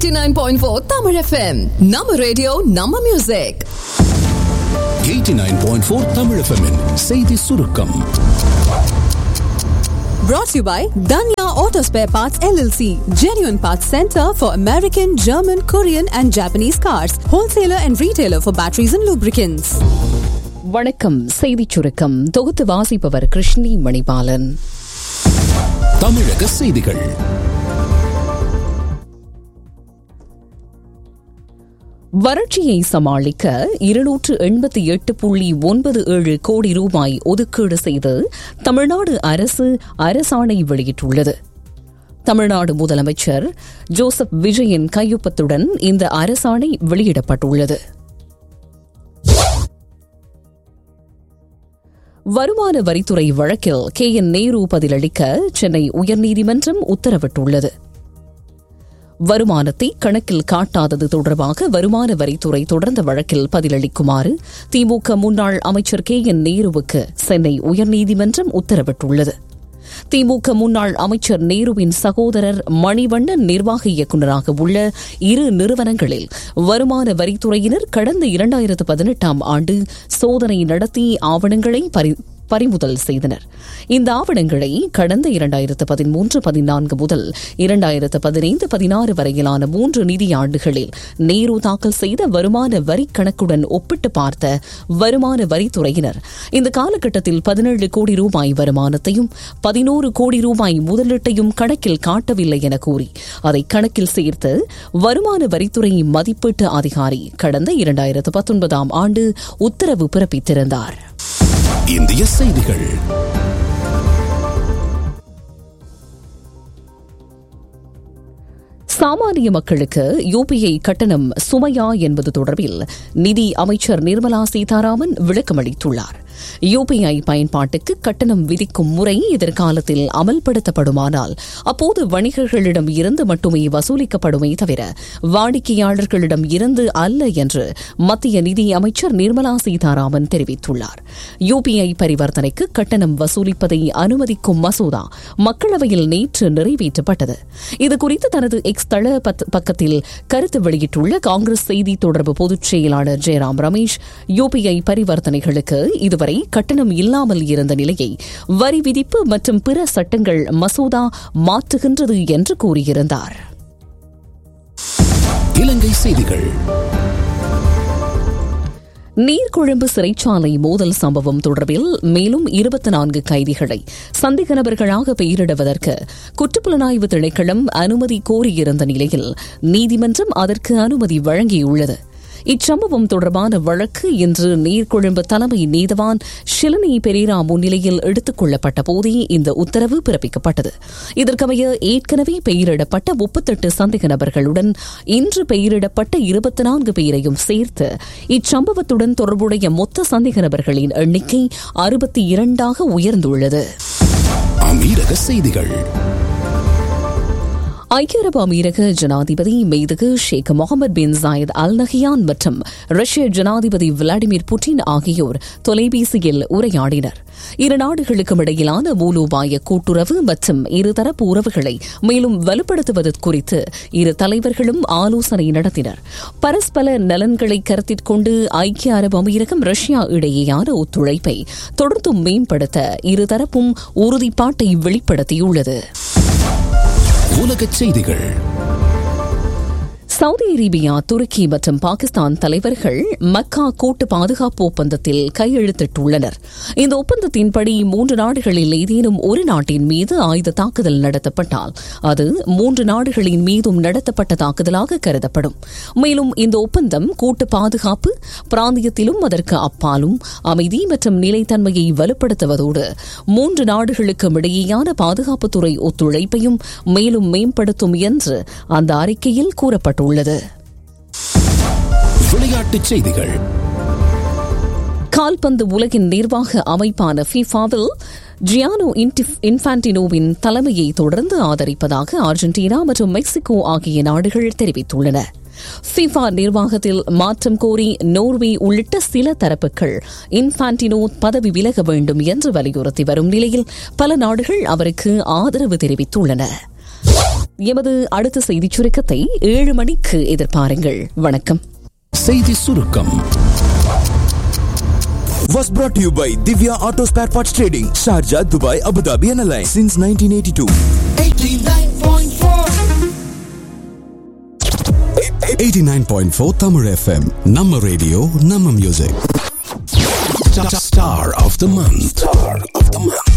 89.4 Tamil FM நம்ம radio நம்ம music 89.4 Tamil FM -இன் செய்தி சுருக்கம் brought to you by Danya Auto Spare Parts LLC genuine parts center for American German Korean and Japanese cars wholesaler and retailer for batteries and lubricants வணக்கம் செய்திச் சுருக்கம் தொகுத்து வாசிப்பவர் கிருஷ்ணி மணிபாலன் தமிழக செய்திகள் வறட்சியை சமாளிக்க இருநூற்று எண்பத்தி எட்டு புள்ளி ஒன்பது ஏழு கோடி ரூபாய் ஒதுக்கீடு செய்து தமிழ்நாடு அரசு அரசாணை வெளியிட்டுள்ளது தமிழ்நாடு முதலமைச்சர் ஜோசப் விஜயின் கையொப்பத்துடன் இந்த அரசாணை வெளியிடப்பட்டுள்ளது வருமான வரித்துறை வழக்கில் கே என் நேரு பதிலளிக்க சென்னை உயர்நீதிமன்றம் உத்தரவிட்டுள்ளது வருமானத்தை கணக்கில் காட்டாதது தொடர்பாக வருமான வரித்துறை தொடர்ந்த வழக்கில் பதிலளிக்குமாறு திமுக முன்னாள் அமைச்சர் கே என் நேருவுக்கு சென்னை உயர்நீதிமன்றம் உத்தரவிட்டுள்ளது திமுக முன்னாள் அமைச்சர் நேருவின் சகோதரர் மணிவண்ணன் நிர்வாக இயக்குநராக உள்ள இரு நிறுவனங்களில் வருமான வரித்துறையினர் கடந்த இரண்டாயிரத்து பதினெட்டாம் ஆண்டு சோதனை நடத்தி ஆவணங்களை பரி பறிமுதல் செய்தனர் இந்த ஆவணங்களை கடந்த இரண்டாயிரத்து பதிமூன்று பதினான்கு முதல் இரண்டாயிரத்து பதினைந்து பதினாறு வரையிலான மூன்று நிதியாண்டுகளில் நேரு தாக்கல் செய்த வருமான வரி கணக்குடன் ஒப்பிட்டு பார்த்த வருமான வரித்துறையினர் இந்த காலகட்டத்தில் பதினேழு கோடி ரூபாய் வருமானத்தையும் பதினோரு கோடி ரூபாய் முதலீட்டையும் கணக்கில் காட்டவில்லை என கூறி அதை கணக்கில் சேர்த்து வருமான வரித்துறை மதிப்பீட்டு அதிகாரி கடந்த இரண்டாயிரத்து பத்தொன்பதாம் ஆண்டு உத்தரவு பிறப்பித்திருந்தார் இந்திய செய்திகள் சாமானிய மக்களுக்கு யூபிஐ கட்டணம் சுமையா என்பது தொடர்பில் நிதி அமைச்சர் நிர்மலா சீதாராமன் விளக்கமளித்துள்ளார் யூபிஐ பயன்பாட்டுக்கு கட்டணம் விதிக்கும் முறை எதிர்காலத்தில் அமல்படுத்தப்படுமானால் அப்போது வணிகர்களிடம் இருந்து மட்டுமே வசூலிக்கப்படுமே தவிர வாடிக்கையாளர்களிடம் இருந்து அல்ல என்று மத்திய நிதி அமைச்சர் நிர்மலா சீதாராமன் தெரிவித்துள்ளார் யூபிஐ பரிவர்த்தனைக்கு கட்டணம் வசூலிப்பதை அனுமதிக்கும் மசோதா மக்களவையில் நேற்று நிறைவேற்றப்பட்டது இதுகுறித்து தனது எக்ஸ் தள பக்கத்தில் கருத்து வெளியிட்டுள்ள காங்கிரஸ் செய்தி தொடர்பு பொதுச் செயலாளர் ஜெயராம் ரமேஷ் யூபிஐ பரிவர்த்தனைகளுக்கு இதுவரை கட்டணம் இல்லாமல் இருந்த நிலையை வரி விதிப்பு மற்றும் பிற சட்டங்கள் மசோதா மாற்றுகின்றது என்று கூறியிருந்தார் இலங்கை செய்திகள் நீர்கொழும்பு சிறைச்சாலை மோதல் சம்பவம் தொடர்பில் மேலும் இருபத்தி நான்கு கைதிகளை சந்தேக நபர்களாக பெயரிடுவதற்கு குற்றப்புலனாய்வு திணைக்களம் அனுமதி கோரியிருந்த நிலையில் நீதிமன்றம் அதற்கு அனுமதி வழங்கியுள்ளது இச்சம்பவம் தொடர்பான வழக்கு இன்று நீர்கொழும்பு தலைமை நீதவான் ஷிலனி பெரேரா முன்னிலையில் எடுத்துக் கொள்ளப்பட்ட போதே இந்த உத்தரவு பிறப்பிக்கப்பட்டது இதற்கமைய ஏற்கனவே பெயரிடப்பட்ட முப்பத்தெட்டு சந்தேக நபர்களுடன் இன்று பெயரிடப்பட்ட இருபத்தி நான்கு பேரையும் சேர்த்து இச்சம்பவத்துடன் தொடர்புடைய மொத்த சந்தேக நபர்களின் எண்ணிக்கை அறுபத்தி இரண்டாக உயர்ந்துள்ளது அமீரக செய்திகள் ஐக்கிய அரபு அமீரக ஜனாதிபதி மெய்தகு Sheikh Mohamed bin Zayed Al Nahyan மற்றும் ரஷ்ய ஜனாதிபதி விளாடிமிர் புட்டின் ஆகியோர் தொலைபேசியில் உரையாடினர் இரு நாடுகளுக்கும் இடையிலான மூலோபாய கூட்டுறவு மற்றும் இருதரப்பு உறவுகளை மேலும் வலுப்படுத்துவது குறித்து இரு தலைவர்களும் ஆலோசனை நடத்தினர் பரஸ்பர நலன்களை கருத்தில் கொண்டு ஐக்கிய அரபு அமீரகம் ரஷ்யா இடையேயான ஒத்துழைப்பை தொடர்ந்து மேம்படுத்த இருதரப்பும் உறுதிப்பாட்டை வெளிப்படுத்தியுள்ளது உலகச் செய்திகள் சவுதி அரேபியா துருக்கி மற்றும் பாகிஸ்தான் தலைவர்கள் மக்கா கூட்டு பாதுகாப்பு ஒப்பந்தத்தில் கையெழுத்திட்டுள்ளனர் இந்த ஒப்பந்தத்தின்படி மூன்று நாடுகளில் ஏதேனும் ஒரு நாட்டின் மீது ஆயுத தாக்குதல் நடத்தப்பட்டால் அது மூன்று நாடுகளின் மீதும் நடத்தப்பட்ட தாக்குதலாக கருதப்படும் மேலும் இந்த ஒப்பந்தம் கூட்டு பாதுகாப்பு பிராந்தியத்திலும் அதற்கு அப்பாலும் அமைதி மற்றும் நிலைத்தன்மையை வலுப்படுத்துவதோடு மூன்று நாடுகளுக்கும் இடையேயான பாதுகாப்புத்துறை ஒத்துழைப்பையும் மேலும் மேம்படுத்தும் என்று அந்த அறிக்கையில் கூறப்பட்டுள்ளது உள்ளது விளையாட்டுச் செய்திகள் கால்பந்து உலகின் நிர்வாக அமைப்பான ஃபிஃபாவில் ஜியானோ இன்ஃபான்டினோவின் தலைமையை தொடர்ந்து ஆதரிப்பதாக அர்ஜென்டினா மற்றும் மெக்சிகோ ஆகிய நாடுகள் தெரிவித்துள்ளன ஃபிஃபா நிர்வாகத்தில் மாற்றம் கோரி நோர்வே உள்ளிட்ட சில தரப்புகள் இன்ஃபான்டினோ பதவி விலக வேண்டும் என்று வலியுறுத்தி வரும் நிலையில் பல நாடுகள் அவருக்கு ஆதரவு தெரிவித்துள்ளன எமது அடுத்த செய்திச் சுருக்கத்தை ஏழு மணிக்கு எதிர்பாருங்கள் வணக்கம் செய்தி சுருக்கம் was brought to you by Divya Auto Spare Parts Trading, Sharjah, Dubai, Abu Dhabi and Alliance since 1982. 89.4 Tamil FM நம்ம ரேடியோ நம்ம music Star of the month. Star of the month.